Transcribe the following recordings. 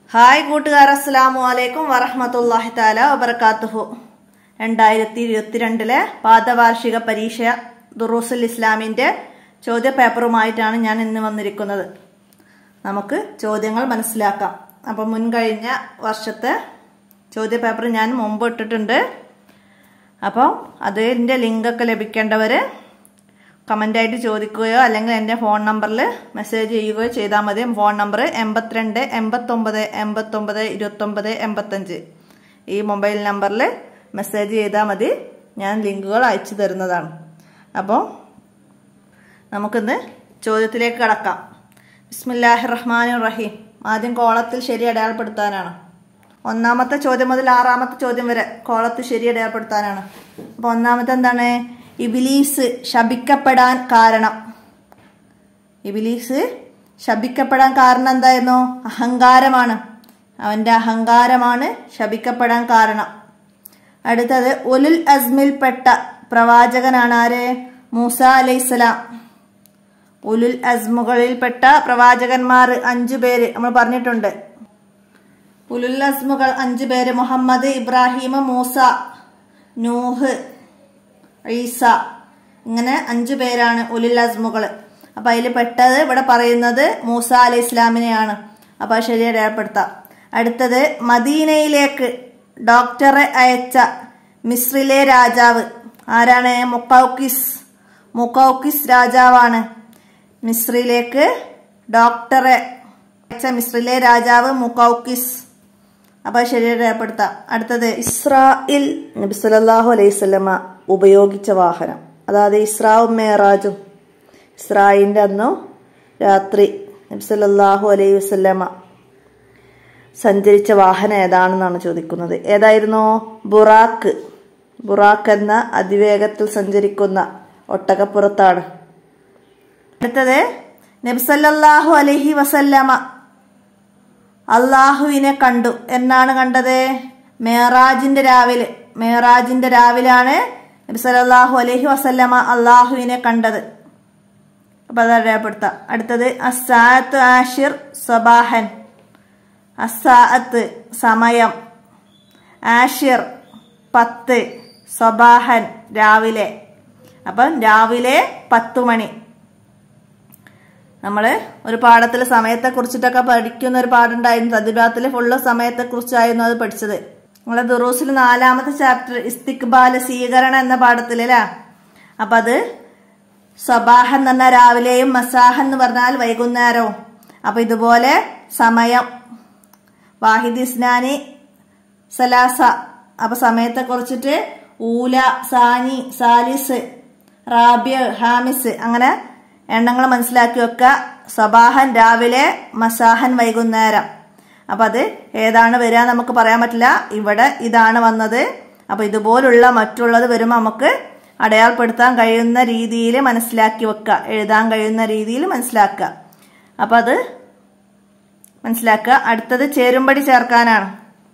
hi കൂട്ടുകാർ അസ്സലാമു അലൈക്കും വറഹമത്തല്ലാഹി താല വബർക്കാത്തുഹു രണ്ടായിരത്തി ഇരുപത്തിരണ്ടിലെ പാദവാർഷിക പരീക്ഷ ദുറൂസുൽ ഇസ്ലാമിന്റെ ചോദ്യ പേപ്പറുമായിട്ടാണ് ഞാൻ ഇന്ന് വന്നിരിക്കുന്നത് നമുക്ക് ചോദ്യങ്ങൾ മനസ്സിലാക്കാം അപ്പം മുൻകഴിഞ്ഞ വർഷത്തെ ചോദ്യ പേപ്പർ ഞാൻ മുമ്പ് ഇട്ടിട്ടുണ്ട് അപ്പോൾ അതിൻ്റെ ലിങ്കൊക്കെ ലഭിക്കേണ്ടവർ കമൻ്റായിട്ട് ചോദിക്കുകയോ അല്ലെങ്കിൽ എൻ്റെ ഫോൺ നമ്പറിൽ മെസ്സേജ് ചെയ്യുകയോ ചെയ്താൽ മതി ഫോൺ നമ്പർ എൺപത്തിരണ്ട് എൺപത്തൊമ്പത് എൺപത്തൊമ്പത് ഇരുപത്തൊമ്പത് എൺപത്തഞ്ച് ഈ മൊബൈൽ നമ്പറിൽ മെസ്സേജ് ചെയ്താൽ മതി ഞാൻ ലിങ്കുകൾ അയച്ചു തരുന്നതാണ് അപ്പോൾ നമുക്കിന്ന് ചോദ്യത്തിലേക്ക് കടക്കാം ബിസ്മില്ലാഹി റഹ്മാൻ റഹീം ആദ്യം കോളത്തിൽ ശരി അടയാളപ്പെടുത്താനാണ് ഒന്നാമത്തെ ചോദ്യം മുതൽ ആറാമത്തെ ചോദ്യം വരെ കോളത്തിൽ ശരി അടയാളപ്പെടുത്താനാണ് അപ്പോൾ ഒന്നാമത്തെ എന്താണ് ഇബിലീസ് ശപിക്കപ്പെടാൻ കാരണം ഇബിലീസ് ശപിക്കപ്പെടാൻ കാരണം എന്തായിരുന്നു അഹങ്കാരമാണ് അവന്റെ അഹങ്കാരമാണ് ശപിക്കപ്പെടാൻ കാരണം അടുത്തത് ഉലുൽ അസ്മിൽപ്പെട്ട പ്രവാചകനാണ് ആര് മൂസ അലൈഹിസ്സലാം ഉലുൽ അസ്മുകളിൽപ്പെട്ട പ്രവാചകന്മാർ അഞ്ചു പേര് നമ്മൾ പറഞ്ഞിട്ടുണ്ട് ഉലുൽ അസ്മുകൾ അഞ്ചു പേര് മുഹമ്മദ് ഇബ്രാഹിം മൂസ നൂഹ് ഈസ ഇങ്ങനെ അഞ്ചു പേരാണ് ഉലുൽ അസ്മുകൾ അപ്പൊ അതിൽ പെട്ടത് ഇവിടെ പറയുന്നത് മൂസ അലൈഹി ഇസ്ലാമിനെയാണ് അപ്പൊ അത് ശരി അടയാളപ്പെടുത്താം അടുത്തത് മദീനയിലേക്ക് ഡോക്ടറെ അയച്ച മിസ്രിലെ രാജാവ് ആരാണ് മുക്കൌക്കിസ് മുക്കൌക്കിസ് രാജാവാണ് മിസ്രിലേക്ക് ഡോക്ടറെ അയച്ച മിസ്രിലെ രാജാവ് മുക്കൌക്കിസ് അപ്പൊ ശരി രേഖപ്പെടുത്താം അടുത്തത് ഇസ്രായിൽ നബി സല്ലല്ലാഹു അലൈഹി സ്വലമ ഉപയോഗിച്ച വാഹനം അതായത് ഇസ്രാവും മേറാജും ഇസ്രായിൻ്റെ അന്നു രാത്രി നബി സല്ലല്ലാഹു അലൈഹി വസല്ലമ സഞ്ചരിച്ച വാഹനം ഏതാണെന്നാണ് ചോദിക്കുന്നത് ഏതായിരുന്നു ബുറാക്ക് ബുറാക്ക് എന്ന അതിവേഗത്തിൽ സഞ്ചരിക്കുന്ന ഒട്ടകപ്പുറത്താണ് അടുത്തത് നബ്സല്ലാഹു അലൈഹി വസല്ലമ അള്ളാഹുവിനെ കണ്ടു എന്നാണ് കണ്ടത് മേറാജിന്റെ രാവിലെ മേറാജിന്റെ രാവിലാണ് നബ്സല്ലാഹു അലൈഹി വസല്ലമ അള്ളാഹുവിനെ കണ്ടത് അപ്പൊ അത് അടയാളപ്പെടുത്താം അടുത്തത് അസാത്ത് ആഷിർ സബാഹൻ അസാഅത്ത് സമയം ആഷിർ പത്ത് സബാഹൻ രാവിലെ അപ്പം രാവിലെ പത്തു മണി നമ്മൾ ഒരു പാഠത്തിൽ സമയത്തെ കുറിച്ചിട്ടൊക്കെ പഠിക്കുന്ന ഒരു പാടുണ്ടായിരുന്നു തദ്ബാത്തിൽ ഫുള്ള് സമയത്തെ കുറിച്ചായിരുന്നു അത് പഠിച്ചത് നമ്മളെ ദുറൂസിൽ നാലാമത്തെ ചാപ്റ്റർ ഇസ്തിക്ബാൽ സ്വീകരണം എന്ന പാഠത്തിൽ അല്ലേ അപ്പം അത് സബാഹ എന്ന് പറഞ്ഞാൽ രാവിലെയും മസാഹ എന്ന് പറഞ്ഞാൽ വൈകുന്നേരവും അപ്പം ഇതുപോലെ സമയം വാഹിദ് ഇസ്നാനി സലാസ അപ്പൊ സമയത്തെ കുറിച്ചിട്ട് ഊല സാനി സാലിസ് റാബിയ ഹാമിസ് അങ്ങനെ എണ്ണങ്ങൾ മനസ്സിലാക്കി വെക്കുക സബാഹൻ രാവിലെ മസാഹൻ വൈകുന്നേരം അപ്പൊ അത് ഏതാണ് വരിക നമുക്ക് പറയാൻ പറ്റില്ല ഇവിടെ ഇതാണ് വന്നത് അപ്പൊ ഇതുപോലുള്ള മറ്റുള്ളത് വരുമ്പോൾ നമുക്ക് അടയാളപ്പെടുത്താൻ കഴിയുന്ന രീതിയിൽ മനസ്സിലാക്കി വെക്കുക എഴുതാൻ കഴിയുന്ന രീതിയിൽ മനസ്സിലാക്കുക അപ്പൊ അത് മനസ്സിലാക്കുക അടുത്തത് ചേരുംപടി ചേർക്കാനാണ്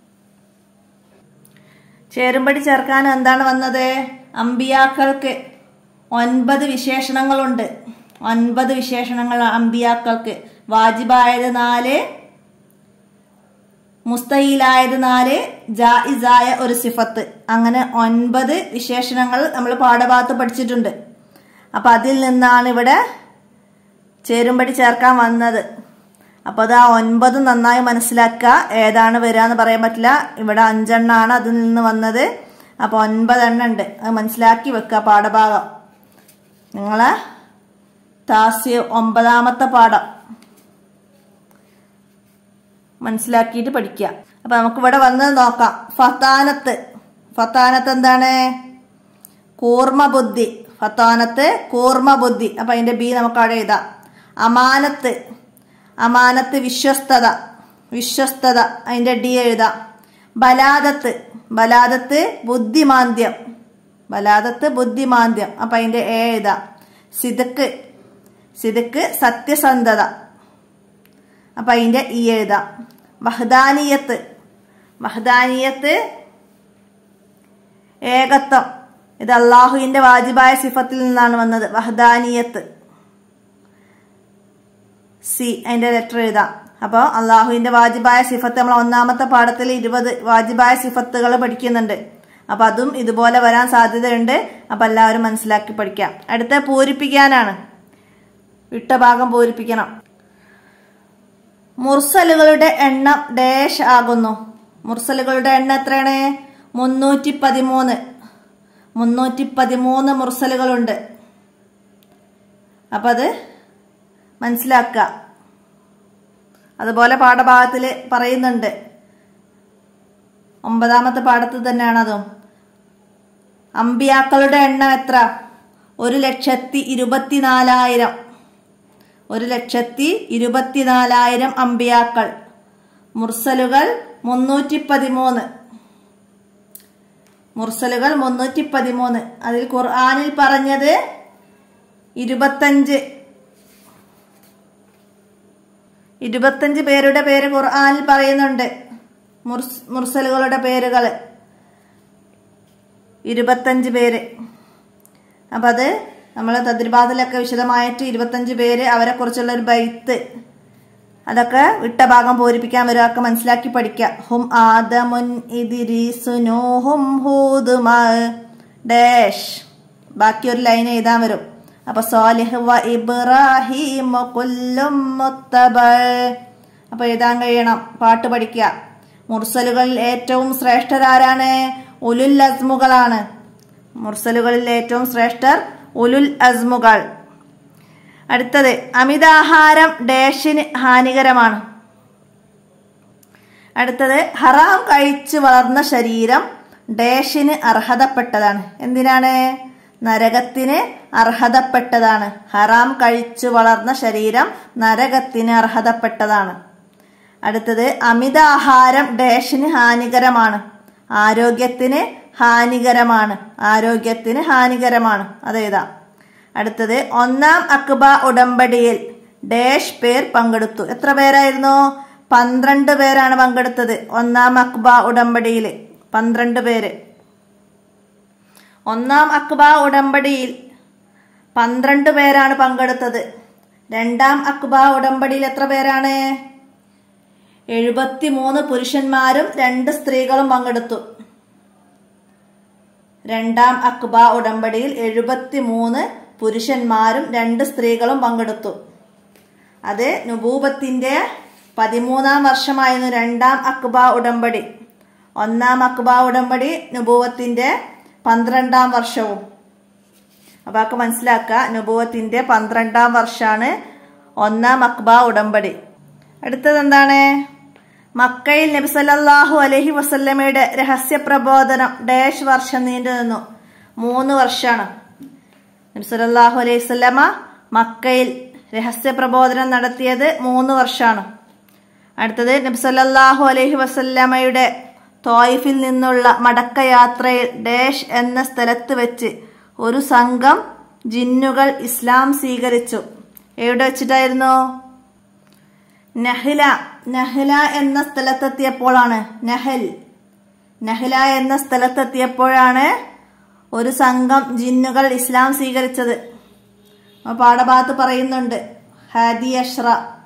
ചേരുംപടി ചേർക്കാൻ എന്താണ് വന്നത് അമ്പിയാക്കൾക്ക് ഒൻപത് വിശേഷണങ്ങളുണ്ട് ഒൻപത് വിശേഷണങ്ങൾ അമ്പിയാക്കൾക്ക് വാജിബായത് നാല് മുസ്തയിലായത് നാല് ജായിസായ ഒരു സിഫത്ത് അങ്ങനെ ഒൻപത് വിശേഷണങ്ങൾ നമ്മൾ പാഠഭാഗത്ത് പഠിച്ചിട്ടുണ്ട് അപ്പൊ അതിൽ നിന്നാണ് ഇവിടെ ചേരുംപടി ചേർക്കാൻ വന്നത് അപ്പൊ അത് ആ ഒൻപത് നന്നായി മനസ്സിലാക്കുക ഏതാണ് വരിക എന്ന് പറയാൻ പറ്റില്ല ഇവിടെ അഞ്ചെണ്ണാണ് അതിൽ നിന്ന് വന്നത് അപ്പൊ ഒൻപതെണ്ണം ഉണ്ട് അത് മനസ്സിലാക്കി വെക്കുക പാഠഭാഗം നിങ്ങളെ താസ്യ ഒമ്പതാമത്തെ പാഠം മനസ്സിലാക്കിയിട്ട് പഠിക്കുക അപ്പൊ നമുക്ക് ഇവിടെ വന്ന് നോക്കാം ഫത്താനത്ത് ഫത്താനത്ത് എന്താണ് കൂർമ്മ ബുദ്ധി ഫത്താനത്ത് കൂർമ്മ ബുദ്ധി അപ്പൊ അതിന്റെ ബി നമുക്ക് അവിടെ എഴുതാം അമാനത്ത് അമാനത്ത് വിശ്വസ്തത വിശ്വസ്തത അതിന്റെ ഡി എഴുതാം ബലാദത്ത് ബലാദത്ത് ബുദ്ധിമാന്ദ്യം ബലാദത്ത് ബുദ്ധിമാന്ദ്യം അപ്പൊ അതിന്റെ എ എഴുതാം സിദക്ക് സിദക്ക് സത്യസന്ധത അപ്പൊ അതിന്റെ ഇ എഴുതാം വഹദാനിയത്ത് വഹദാനിയത്ത് ഏകത്വം ഇത് അള്ളാഹുവിന്റെ വാജിബായ സിഫത്തിൽ നിന്നാണ് വന്നത് വഹദാനിയത്ത് സി അതിന്റെ ലെറ്റർ എഴുതാം അപ്പോൾ അള്ളാഹുവിന്റെ വാജിബായ സിഫത്ത് നമ്മൾ ഒന്നാമത്തെ പാഠത്തിൽ ഇരുപത് വാജിബായ സിഫത്തുകൾ പഠിക്കുന്നുണ്ട് അപ്പൊ അതും ഇതുപോലെ വരാൻ സാധ്യതയുണ്ട് അപ്പൊ എല്ലാവരും മനസ്സിലാക്കി പഠിക്കാം അടുത്ത പൂരിപ്പിക്കാനാണ് വിട്ട ഭാഗം പൂരിപ്പിക്കണം മുർസലുകളുടെ എണ്ണം ഡാഷ് ആകുന്നു മുർസലുകളുടെ എണ്ണം എത്രയാണ് മുന്നൂറ്റി പതിമൂന്ന് മുന്നൂറ്റി പതിമൂന്ന് മുർസലുകളുണ്ട് അപ്പൊ അത് മനസ്സിലാക്കുക അതുപോലെ പാഠഭാഗത്തിൽ പറയുന്നുണ്ട് ഒമ്പതാമത്തെ പാഠത്തിൽ തന്നെയാണ് അതും അമ്പിയാക്കളുടെ എണ്ണം എത്ര ഒരു ലക്ഷത്തി ഇരുപത്തിനാലായിരം ഒരു ലക്ഷത്തി ഇരുപത്തിനാലായിരം അമ്പിയാക്കൾ മുർസലുകൾ മുന്നൂറ്റി പതിമൂന്ന് മുർസലുകൾ മുന്നൂറ്റി പതിമൂന്ന് അതിൽ ഖുർആാനിൽ പറഞ്ഞത് ഇരുപത്തഞ്ച് ഇരുപത്തഞ്ച് പേരുടെ പേര് ഖുർആാനിൽ പറയുന്നുണ്ട് മുർസ് മുർസലുകളുടെ പേരുകൾ ഇരുപത്തഞ്ച് പേര് അപ്പം അത് നമ്മൾ തദ്രിബാദിലൊക്കെ വിശദമായിട്ട് ഇരുപത്തഞ്ച് പേര് അവരെ കുറിച്ചുള്ള ഒരു ബൈത്ത് അതൊക്കെ വിട്ട ഭാഗം പൂരിപ്പിക്കാൻ വരുമൊക്കെ മനസ്സിലാക്കി പഠിക്കുക ഹും ആദമുൻ ഇതിരീസു നൂഹും ഹൂദ് ഡാഷ് ബാക്കി ഒരു ലൈൻ എഴുതാൻ വരും അപ്പൊ സോലിഹ് വ ഇബ്രാഹിം കുല്ലും മുത്തബ അപ്പൊ എഴുതാൻ കഴിയണം പാട്ട് പഠിക്കുക മുർസലുകളിൽ ഏറ്റവും ശ്രേഷ്ഠരാരാണ് ഉലുൽ അസ്മുകളാണ് മുർസലുകളിൽ ഏറ്റവും ശ്രേഷ്ഠർ ഉലുൽ അസ്മുകൾ അടുത്തത് അമിതാഹാരം ഡാഷിന് ഹാനികരമാണ് അടുത്തത് ഹറാം കഴിച്ചു വളർന്ന ശരീരം ഡാഷിന് അർഹതപ്പെട്ടതാണ് എന്തിനാണ് നരകത്തിന് അർഹതപ്പെട്ടതാണ് ഹറാം കഴിച്ചു വളർന്ന ശരീരം നരകത്തിന് അർഹതപ്പെട്ടതാണ് അടുത്തത് അമിതാഹാരം ഡാഷിന് ഹാനികരമാണ് ആരോഗ്യത്തിന് ഹാനികരമാണ് ആരോഗ്യത്തിന് ഹാനികരമാണ് അതേതാ അടുത്തത് ഒന്നാം അക്ബ ഉടമ്പടിയിൽ ഡാഷ് പേർ പങ്കെടുത്തു എത്ര പേരായിരുന്നു പന്ത്രണ്ട് പേരാണ് പങ്കെടുത്തത് ഒന്നാം അക്ബ ഉടമ്പടിയിൽ പന്ത്രണ്ട് പേര് ഒന്നാം അക്ബ ഉടമ്പടിയിൽ പന്ത്രണ്ട് പേരാണ് പങ്കെടുത്തത് രണ്ടാം അക്ബ ഉടമ്പടിയിൽ എത്ര പേരാണ് എഴുപത്തിമൂന്ന് പുരുഷന്മാരും രണ്ട് സ്ത്രീകളും പങ്കെടുത്തു രണ്ടാം അക്ബ ഉടമ്പടിയിൽ എഴുപത്തിമൂന്ന് പുരുഷന്മാരും രണ്ട് സ്ത്രീകളും പങ്കെടുത്തു അത് നുബൂബത്തിന്റെ പതിമൂന്നാം വർഷമായിരുന്നു രണ്ടാം അക്ബ ഉടമ്പടി ഒന്നാം അക്ബ ഉടമ്പടി നുബൂവത്തിന്റെ പന്ത്രണ്ടാം വർഷവും അപ്പൊ അതൊക്കെ മനസ്സിലാക്കുക നുബൂവത്തിന്റെ പന്ത്രണ്ടാം വർഷമാണ് ഒന്നാം അക്ബ ഉടമ്പടി അടുത്തത് എന്താണ് മക്കയിൽ നബി സല്ലല്ലാഹു അലൈഹി വസല്ലമയുടെ രഹസ്യ പ്രബോധനം ഡാഷ് വർഷം നീണ്ടു നിന്നു മൂന്ന് വർഷമാണ് നബി സല്ലല്ലാഹു അലൈഹി വസല്ലമ മക്കയിൽ രഹസ്യ പ്രബോധനം നടത്തിയത് മൂന്ന് വർഷമാണ് അടുത്തത് നബി സല്ലല്ലാഹു അലൈഹി വസല്ലമയുടെ തോയിഫിൽ നിന്നുള്ള മടക്കയാത്രയിൽ ഡാഷ് എന്ന സ്ഥലത്ത് വെച്ച് ഒരു സംഘം ജിന്നുകൾ ഇസ്ലാം സ്വീകരിച്ചു എവിടെ വെച്ചിട്ടായിരുന്നു നഹ്ല നഹ്ല എന്ന സ്ഥലത്തെത്തിയപ്പോഴാണ് നഹൽ നഹ്ല എന്ന സ്ഥലത്തെത്തിയപ്പോഴാണ് ഒരു സംഘം ജിന്നുകൾ ഇസ്ലാം സ്വീകരിച്ചത് പാഠഭാഗത്ത് പറയുന്നുണ്ട് ഹാദി അഷ്റ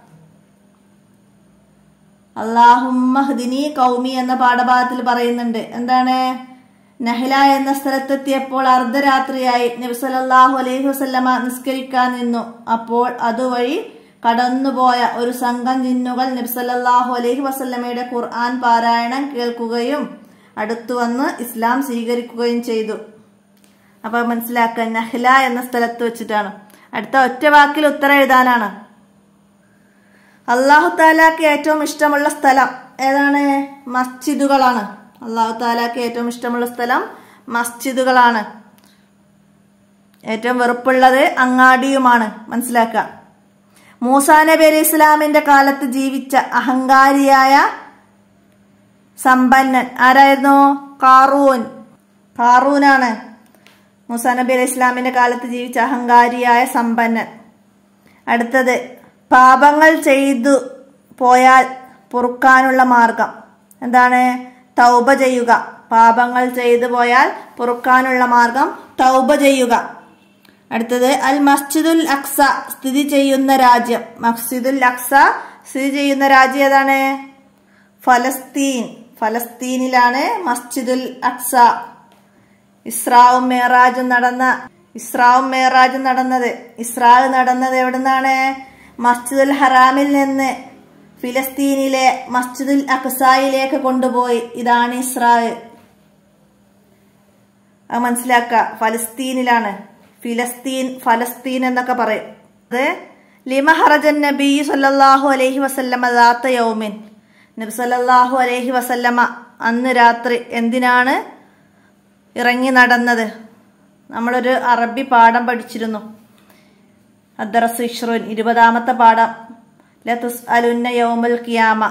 അള്ളാഹുമ്മഹ്ദിനി കൗമി എന്ന പാഠഭാഗത്തിൽ പറയുന്നുണ്ട് എന്താണ് നഹ്ല എന്ന സ്ഥലത്തെത്തിയപ്പോൾ അർദ്ധരാത്രിയായി നബ്സലല്ലാഹു അലൈഹി വസല്ലമ നിസ്കരിക്കാൻ നിന്നു അപ്പോൾ അതുവഴി കടന്നുപോയ ഒരു സംഘം ജിന്നുകൾ നബ്സലല്ലാഹു അലൈഹി വസല്ലമയുടെ ഖുർആൻ പാരായണം കേൾക്കുകയും അടുത്തു വന്ന് ഇസ്ലാം സ്വീകരിക്കുകയും ചെയ്തു അപ്പൊ മനസ്സിലാക്കുക നഹ്ല എന്ന സ്ഥലത്ത് വെച്ചിട്ടാണ് അടുത്ത ഒറ്റ വാക്കിൽ ഉത്തരം എഴുതാനാണ് അള്ളാഹു താലാക്ക് ഏറ്റവും ഇഷ്ടമുള്ള സ്ഥലം ഏതാണ് മസ്ജിദുകളാണ് അള്ളാഹു താലാക്ക് ഏറ്റവും ഇഷ്ടമുള്ള സ്ഥലം മസ്ജിദുകളാണ് ഏറ്റവും വെറുപ്പുള്ളത് അങ്ങാടിയുമാണ് മനസ്സിലാക്കുക മൂസാ നബി അലി ഇസ്ലാമിന്റെ കാലത്ത് ജീവിച്ച അഹങ്കാരിയായ സമ്പന്നൻ ആരായിരുന്നു കാറൂൻ കാറൂനാണ് മൂസാ നബി അലി ഇസ്ലാമിന്റെ കാലത്ത് ജീവിച്ച അഹങ്കാരിയായ സമ്പന്നൻ അടുത്തത് പാപങ്ങൾ ചെയ്തു പോയാൽ പൊറുക്കാനുള്ള മാർഗം എന്താണ് തൗബ ചെയ്യുക പാപങ്ങൾ ചെയ്തു പോയാൽ പൊറുക്കാനുള്ള മാർഗം തൗബ ചെയ്യുക അടുത്തത് അൽ മസ്ജിദുൽ അക്സ സ്ഥിതി ചെയ്യുന്ന രാജ്യം മസ്ജിദുൽ അക്സ സ്ഥിതി ചെയ്യുന്ന രാജ്യം ഏതാണ് ഫലസ്തീൻ ഫലസ്തീനിലാണ് മസ്ജിദുൽ അക്സ ഇസ്രാവും മേറാജും നടന്ന ഇസ്രാവും മേറാജും നടന്നത് ഇസ്രാവ് നടന്നത് എവിടുന്നാണ് മസ്ജിദുൽ ഹറാമിൽ നിന്ന് ഫിലസ്തീനിലെ മസ്ജിദുൽ അക്സായിലേക്ക് കൊണ്ടുപോയി ഇതാണ് ഇസ്രാവ് അത് മനസ്സിലാക്ക ഫലസ്തീനിലാണ് ഫിലസ്തീൻ ഫലസ്തീൻ എന്നൊക്കെ പറയും അത് ലിമഹറജൻ നബി സല്ലല്ലാഹു അലൈഹി വസല്ലമ ദാത്ത യൗമിൻ നബി സല്ലല്ലാഹു അലൈഹി വസല്ലമ അന്ന് രാത്രി എന്തിനാണ് ഇറങ്ങി നടന്നത് നമ്മളൊരു അറബി പാഠം പഠിച്ചിരുന്നു അദ്ദറസ് ഇഷ്റുൻ ഇരുപതാമത്തെ പാഠം ലതുസ് അലുന്ന യൗമുൽ കിയാമ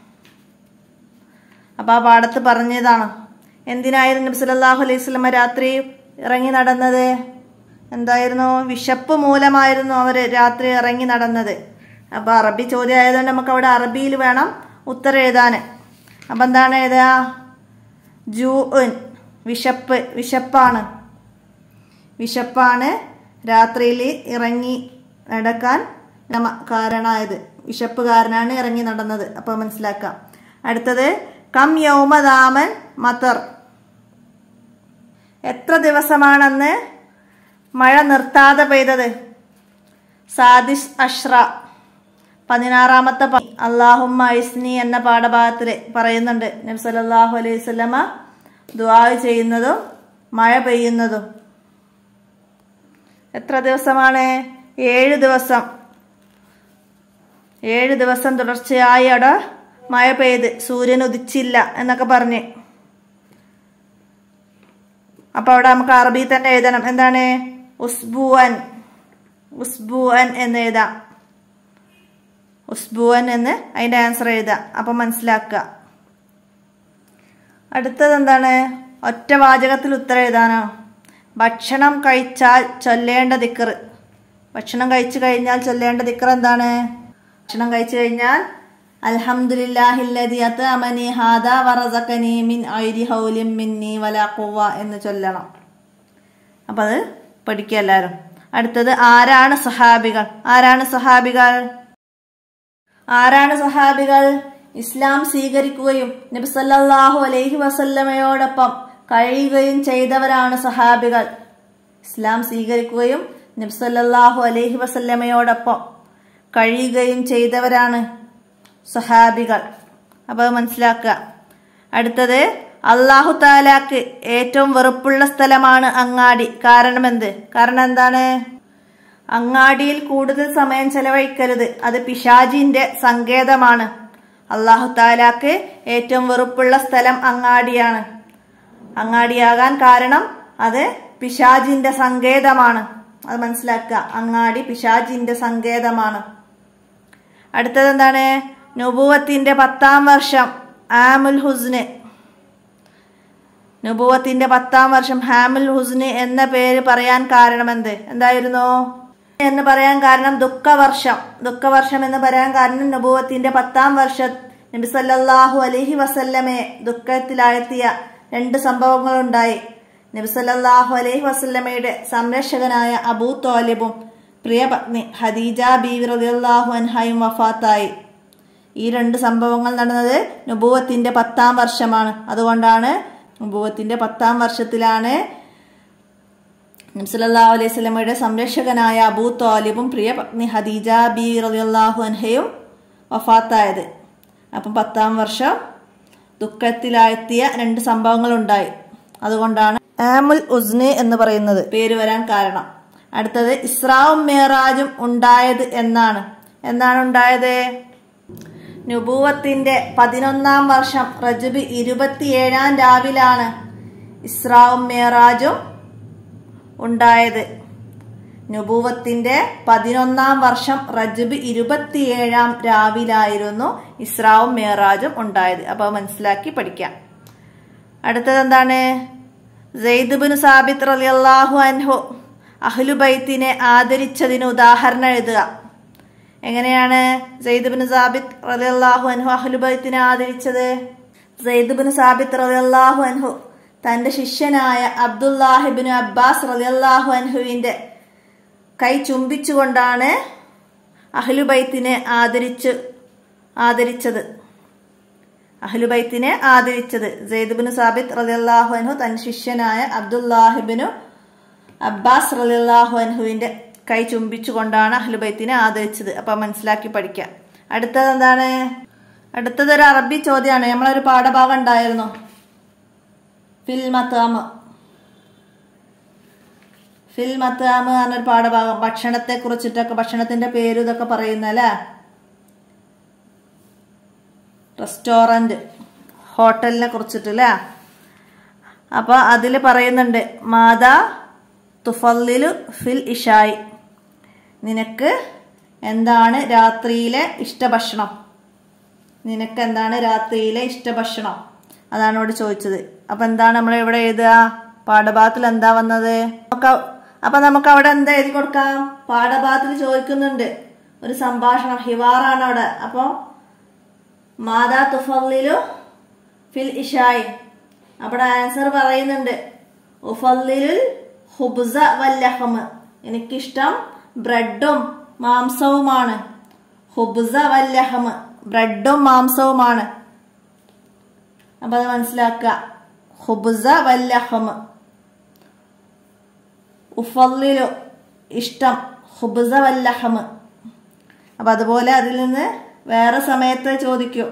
അപ്പൊ ആ പാഠത്ത് പറഞ്ഞതാണ് എന്തിനായിരുന്നു നബി സല്ലല്ലാഹു അലൈഹി വസല്ലമ രാത്രി ഇറങ്ങി നടന്നത് എന്തായിരുന്നു വിശപ്പ് മൂലമായിരുന്നു അവർ രാത്രി ഇറങ്ങി നടന്നത് അപ്പൊ അറബി ചോദ്യം ആയതുകൊണ്ട് നമുക്ക് അവിടെ അറബിയിൽ വേണം ഉത്തരം എഴുതാന് അപ്പൊ എന്താണ് എഴുതുക ജൂ വിശപ്പ് വിശപ്പാണ് വിശപ്പാണ് രാത്രിയിൽ ഇറങ്ങി നടക്കാൻ നമ്മ കാരണമായത് വിശപ്പ് കാരനാണ് ഇറങ്ങി നടന്നത് അപ്പൊ മനസ്സിലാക്കാം അടുത്തത് കം യൗമദാമൻ മത്തർ എത്ര ദിവസമാണെന്ന് മഴ നിർത്താതെ പെയ്തത് സാദിസ് അഷ്റ പതിനാറാമത്തെ അള്ളാഹുമ്മ ഐസ്നി എന്ന പാഠഭാഗത്തിൽ പറയുന്നുണ്ട് നബി സല്ലല്ലാഹു അലൈഹി വസല്ലമ ദുആ ചെയ്യുന്നതും മഴ പെയ്യുന്നതും എത്ര ദിവസമാണ് ഏഴ് ദിവസം ഏഴ് ദിവസം തുടർച്ചയായി അവിടെ മഴ പെയ്ത് സൂര്യൻ ഉദിച്ചില്ല എന്നൊക്കെ പറഞ്ഞ് അപ്പൊ അവിടെ നമുക്ക് അറബി തന്നെ എഴുതണം എന്താണ് ഉസ്ബുവൻ ഉസ്ബുവൻ എന്ന് എഴുതാം ഉസ്ബുവൻ എന്ന് അതിന്റെ ആൻസർ എഴുതാം അപ്പൊ മനസ്സിലാക്കുക അടുത്തത് എന്താണ് ഒറ്റ വാചകത്തിൽ ഉത്തരം എഴുതാനോ ഭക്ഷണം കഴിച്ചാൽ ചൊല്ലേണ്ട ദിക്കർ ഭക്ഷണം കഴിച്ചു കഴിഞ്ഞാൽ ചൊല്ലേണ്ട ദിക്കർ എന്താണ് ഭക്ഷണം കഴിച്ചു കഴിഞ്ഞാൽ അൽഹംദുലില്ലാഹില്ലദി അത്അമനി ഹാദാ വറസഖനി മിൻ ഐരി ഹൗലിൻ മിന്നി വലാ ഖുവ എന്ന് ചൊല്ലണം അപ്പൊ അത് പഠിക്കുക എല്ലാവരും അടുത്തത് ആരാണ് സഹാബികൾ ആരാണ് സഹാബികൾ ആരാണ് സഹാബികൾ ഇസ്ലാം സ്വീകരിക്കുകയും നബി സല്ലല്ലാഹു അലൈഹി വസല്ലമയോടൊപ്പം കഴിയുകയും ചെയ്തവരാണ് സഹാബികൾ ഇസ്ലാം സ്വീകരിക്കുകയും നബി സല്ലല്ലാഹു അലൈഹി വസല്ലമയോടൊപ്പം കഴിയുകയും ചെയ്തവരാണ് സഹാബികൾ അപ്പോൾ മനസ്സിലാക്കുക അടുത്തത് അള്ളാഹു താലാക്ക് ഏറ്റവും വെറുപ്പുള്ള സ്ഥലമാണ് അങ്ങാടി കാരണം എന്ത് കാരണം എന്താണ് അങ്ങാടിയിൽ കൂടുതൽ സമയം ചെലവഴിക്കരുത് അത് പിശാജിന്റെ സങ്കേതമാണ് അള്ളാഹു താലാക്ക് ഏറ്റവും വെറുപ്പുള്ള സ്ഥലം അങ്ങാടിയാണ് അങ്ങാടിയാകാൻ കാരണം അത് പിശാജിന്റെ സങ്കേതമാണ് അത് മനസ്സിലാക്കുക അങ്ങാടി പിശാജിന്റെ സങ്കേതമാണ് അടുത്തത് എന്താണ് നുബുവത്തിന്റെ പത്താം വർഷം ആമുൽ ഹുസ്ന് നുബുവത്തിന്റെ പത്താം വർഷം ഹാമുൽ ഹുസ്ന് എന്ന പേര് പറയാൻ കാരണം എന്ത് എന്തായിരുന്നു എന്ന് പറയാൻ കാരണം ദുഃഖവർഷം ദുഃഖവർഷം എന്ന് പറയാൻ കാരണം നുബുവത്തിന്റെ പത്താം വർഷം നബി സല്ലല്ലാഹു അലൈഹി വസല്ലമെ ദുഃഖത്തിലാഴ്ത്തിയ രണ്ട് സംഭവങ്ങളുണ്ടായി നബി സല്ലല്ലാഹു അലൈഹി വസല്ലമയുടെ സംരക്ഷകനായ അബൂ തോലിബും പ്രിയ പത്നി ഖദീജ ബീവി റളിയല്ലാഹു അൻഹയും വഫാത്തായി ഈ രണ്ട് സംഭവങ്ങൾ നടന്നത് നുബൂവത്തിന്റെ പത്താം വർഷമാണ് അതുകൊണ്ടാണ് നുബൂവത്തിന്റെ പത്താം വർഷത്തിലാണ് നബ്സല്ലാഹു അലൈഹി സ്വലമയുടെ സംരക്ഷകനായ അബൂ തോലിബും പ്രിയ പത്നി ഹദീജ ബി റളിയല്ലാഹു അൻഹയും വഫാത്തായത് അപ്പം പത്താം വർഷം ദുഃഖത്തിലാഴ്ത്തിയ രണ്ട് സംഭവങ്ങൾ ഉണ്ടായി അതുകൊണ്ടാണ് ആമുൽ ഉസ്ന് എന്ന് പറയുന്നത് പേര് വരാൻ കാരണം അടുത്തത് ഇസ്രാവും മേറാജും ഉണ്ടായത് എന്നാണ് എന്നാണ് ഉണ്ടായത് നുബൂവത്തിന്റെ പതിനൊന്നാം വർഷം റജബ് ഇരുപത്തിയേഴാം രാവിലാണ് ഇസ്രാവും മേറാജും ഉണ്ടായത് നുബൂവത്തിന്റെ പതിനൊന്നാം വർഷം റജബ് ഇരുപത്തിയേഴാം രാവിലായിരുന്നു ഇസ്രാവും മേറാജും ഉണ്ടായത് അപ്പൊ മനസ്സിലാക്കി പഠിക്കാം അടുത്തത് എന്താണ് സെയ്ദുബിന് സാബിത്ത് റലിയല്ലാഹു അൻഹു അഹ്ലുബൈത്തിനെ ആദരിച്ചതിന് ഉദാഹരണം എഴുതുക എങ്ങനെയാണ് സെയ്ദുബിന് സാബിത്ത് റലിയല്ലാഹു അൻഹു അഹ്ലുബൈത്തിനെ ആദരിച്ചത് സെയ്ദുബിന് സാബിത്ത് റലിയല്ലാഹു അൻഹു തന്റെ ശിഷ്യനായ അബ്ദുല്ലാഹിബിന് അബ്ബാസ് റലിയല്ലാഹു അൻഹുവിന്റെ കൈ ചുംബിച്ചുകൊണ്ടാണ് അഹ്ലുബൈത്തിനെ ആദരിച്ച് ആദരിച്ചത് അഹ്ലുബൈത്തിനെ ആദരിച്ചത് സെയ്ദ്ബിന് സാബിത്ത് റലിയല്ലാഹു അൻഹു തൻ ശിഷ്യനായ അബ്ദുല്ലാഹിബിനു അബ്ബാസ് റലിയല്ലാഹു അൻഹുവിന്റെ കൈ ചുംബിച്ചുകൊണ്ടാണ് അഹ്ലുബൈത്തിനെ ആദരിച്ചത് അപ്പൊ മനസ്സിലാക്കി പഠിക്കാം അടുത്തത് എന്താണ് അടുത്തത് ഒരു അറബി ചോദ്യമാണ് നമ്മളൊരു പാഠഭാഗം ഉണ്ടായിരുന്നു ഫിൽ മത്താമ് ഫിൽ മത്താമ് എന്നൊരു പാഠഭാഗം ഭക്ഷണത്തെ കുറിച്ചിട്ടൊക്കെ ഭക്ഷണത്തിന്റെ പേരും ഇതൊക്കെ പറയുന്നല്ലേ റെസ്റ്റോറന്റ് ഹോട്ടലിനെ കുറിച്ചിട്ടല്ലേ അപ്പൊ അതിൽ പറയുന്നുണ്ട് മാതാ തുഫല്ലിലു ഫിൽ ഇഷായി നിനക്ക് എന്താണ് രാത്രിയിലെ ഇഷ്ടഭക്ഷണം നിനക്ക് എന്താണ് രാത്രിയിലെ ഇഷ്ടഭക്ഷണം അതാണ് ഇവിടെ ചോദിച്ചത് അപ്പൊ എന്താണ് നമ്മൾ ഇവിടെ എഴുതുക പാഠഭാഗത്തിൽ എന്താ വന്നത് നമുക്ക് അപ്പൊ നമുക്ക് അവിടെ എന്താ എഴുതി കൊടുക്കാം പാഠഭാഗത്തിൽ ചോദിക്കുന്നുണ്ട് ഒരു സംഭാഷണം ഹിവാറാണ് അവിടെ അപ്പൊ മാതാ തുഫല്ലിലു ഫിൽ ഇഷായി അവിടെ ആൻസർ പറയുന്നുണ്ട് ഉഫല്ലിലുൽ ഹുബ്സ വല്ലഹമ് എനിക്കിഷ്ടം ബ്രെഡും മാംസവുമാണ് ഹുബ്സ വല്ലഹമ് ബ്രെഡും മാംസവുമാണ് അപ്പൊ അത് മനസ്സിലാക്കുക ഹുബ്സ വല്ലഹമ് ഉഫല്ലിലു ഇഷ്ടം ഹുബ്സ വല്ലഹമ് അപ്പൊ അതുപോലെ അതിൽ നിന്ന് വേറെ സമയത്ത് ചോദിക്കൂ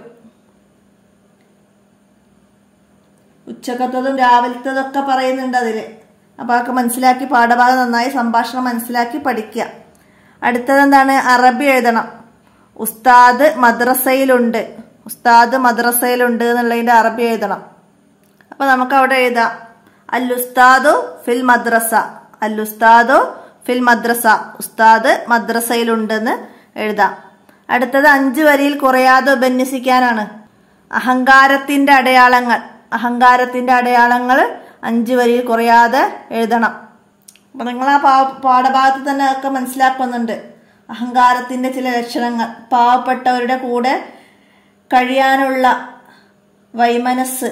ഉച്ചക്കത്തതും രാവിലത്തതും ഒക്കെ പറയുന്നുണ്ട് അതില് അപ്പൊ അതൊക്കെ മനസ്സിലാക്കി പാഠഭാഗം നന്നായി സംഭാഷണം മനസ്സിലാക്കി പഠിക്കുക അടുത്തത് എന്താണ് അറബി എഴുതണം ഉസ്താദ് മദ്രസയിലുണ്ട് ഉസ്താദ് മദ്രസയിലുണ്ട് എന്നുള്ളതിന്റെ അറബി എഴുതണം അപ്പൊ നമുക്ക് അവിടെ എഴുതാം അല്ലുസ്താദു ഫിൽ മദ്രസ അല്ലുസ്താദു ഫിൽ മദ്രസ ഉസ്താദ് മദ്രസയിലുണ്ടെന്ന് എഴുതാം അടുത്തത് അഞ്ചു വരിയിൽ കുറയാതെ ഉപന്യസിക്കാനാണ് അഹങ്കാരത്തിന്റെ അടയാളങ്ങൾ അഹങ്കാരത്തിന്റെ അടയാളങ്ങൾ അഞ്ചു വരിയിൽ കുറയാതെ എഴുതണം അപ്പൊ നിങ്ങൾ ആ പാ പാഠഭാഗത്ത് തന്നെ ഒക്കെ മനസ്സിലാക്കുന്നുണ്ട് അഹങ്കാരത്തിന്റെ ചില ലക്ഷണങ്ങൾ പാവപ്പെട്ടവരുടെ കൂടെ കഴിയാനുള്ള വൈമനസ്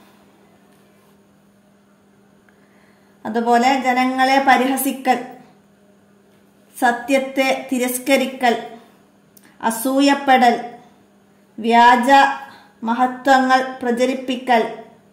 അതുപോലെ ജനങ്ങളെ പരിഹസിക്കൽ സത്യത്തെ തിരസ്കരിക്കൽ അസൂയപ്പെടൽ വ്യാജ മഹത്വങ്ങൾ പ്രചരിപ്പിക്കൽ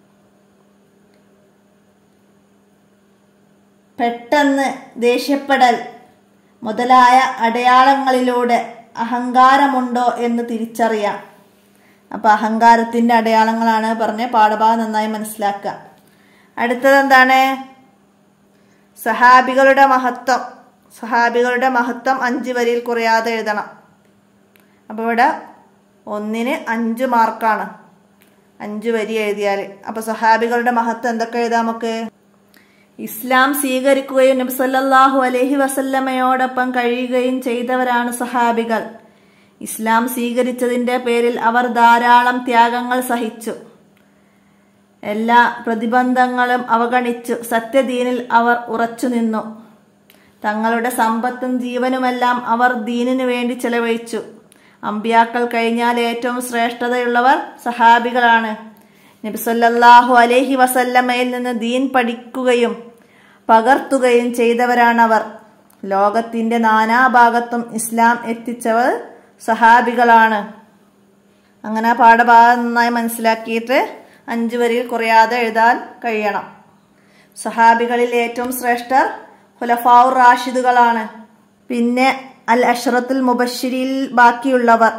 പെട്ടെന്ന് ദേഷ്യപ്പെടൽ മുതലായ അടയാളങ്ങളിലൂടെ അഹങ്കാരമുണ്ടോ എന്ന് തിരിച്ചറിയാം അപ്പൊ അഹങ്കാരത്തിന്റെ അടയാളങ്ങളാണ് പറഞ്ഞ പാഠഭാഗം നന്നായി മനസ്സിലാക്കുക അടുത്തത് എന്താണ് സഹാബികളുടെ മഹത്വം സഹാബികളുടെ മഹത്വം അഞ്ച് വരിയിൽ കുറയാതെ എഴുതണം അപ്പോൾ ഇവിടെ ഒന്നിന് അഞ്ച് മാർക്കാണ് അഞ്ച് വരി എഴുതിയാൽ അപ്പോൾ സഹാബികളുടെ മഹത്വം എന്തൊക്കെ എഴുതാം നമുക്ക് ഇസ്ലാം സ്വീകരിക്കുകയും നബി സല്ലല്ലാഹു അലൈഹി വസല്ലമയോടൊപ്പം കഴിയുകയും ചെയ്തവരാണ് സഹാബികൾ ഇസ്ലാം സ്വീകരിച്ചതിന്റെ പേരിൽ അവർ ധാരാളം ത്യാഗങ്ങൾ സഹിച്ചു എല്ലാ പ്രതിബന്ധങ്ങളും അവഗണിച്ചു സത്യദീനിൽ അവർ ഉറച്ചു നിന്നു തങ്ങളുടെ സമ്പത്തും ജീവനുമെല്ലാം അവർ ദീനിനു വേണ്ടി ചെലവഴിച്ചു അമ്പിയാക്കൾ കഴിഞ്ഞാൽ ഏറ്റവും ശ്രേഷ്ഠതയുള്ളവർ സഹാബികളാണ് നബിസൊല്ലാഹു അലൈഹി വസല്ലമയിൽ നിന്ന് ദീൻ പഠിക്കുകയും പകർത്തുകയും ചെയ്തവരാണവർ ലോകത്തിന്റെ നാനാഭാഗത്തും ഇസ്ലാം എത്തിച്ചവർ സഹാബികളാണ് അങ്ങനെ ആ പാഠഭാഗം നന്നായി മനസ്സിലാക്കിയിട്ട് അഞ്ചു വരിയിൽ കുറയാതെ എഴുതാൻ കഴിയണം സഹാബികളിൽ ഏറ്റവും ശ്രേഷ്ഠർ ഹുലഫാവുർ റാഷിദുകളാണ് പിന്നെ അൽ അഷ്റത്തുൽ മുബഷിരിൽ ബാക്കിയുള്ളവർ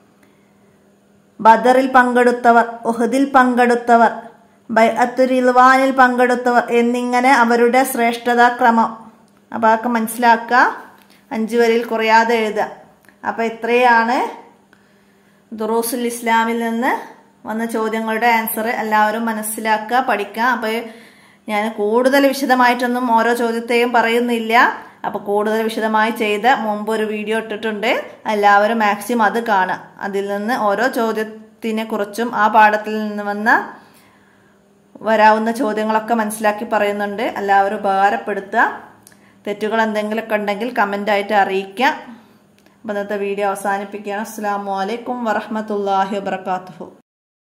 ബദറിൽ പങ്കെടുത്തവർ ഉഹദിൽ പങ്കെടുത്തവർ ബൈഅത്തുരിൽവാനിൽ പങ്കെടുത്തവർ എന്നിങ്ങനെ അവരുടെ ശ്രേഷ്ഠതാ ക്രമം അപ്പോൾ അതൊക്കെ മനസ്സിലാക്കുക അഞ്ചു വരിയിൽ കുറയാതെ എഴുതുക അപ്പോൾ ഇത്രയാണ് ദുറൂസുൽ ഇസ്ലാമിൽ നിന്ന് വന്ന ചോദ്യങ്ങളുടെ ആൻസർ എല്ലാവരും മനസ്സിലാക്കുക പഠിക്കുക അപ്പോൾ ഞാൻ കൂടുതൽ വിശദമായിട്ടൊന്നും ഓരോ ചോദ്യത്തെയും പറയുന്നില്ല അപ്പോൾ കൂടുതൽ വിശദമായി ചെയ്ത് മുമ്പ് ഒരു വീഡിയോ ഇട്ടിട്ടുണ്ട് എല്ലാവരും മാക്സിമം അത് കാണുക അതിൽ നിന്ന് ഓരോ ചോദ്യത്തിനെ കുറിച്ചും ആ പാഠത്തിൽ നിന്ന് വന്ന വരാവുന്ന ചോദ്യങ്ങളൊക്കെ മനസ്സിലാക്കി പറയുന്നുണ്ട് എല്ലാവരും ഉപകാരപ്പെടുത്തുക തെറ്റുകൾ എന്തെങ്കിലുമൊക്കെ ഉണ്ടെങ്കിൽ കമൻ്റായിട്ട് അറിയിക്കുക അപ്പോൾ ഇന്നത്തെ വീഡിയോ അവസാനിപ്പിക്കുകയാണ് അസ്സാം വലൈക്കും വറഹമത്തല്ലാഹി വാത്തു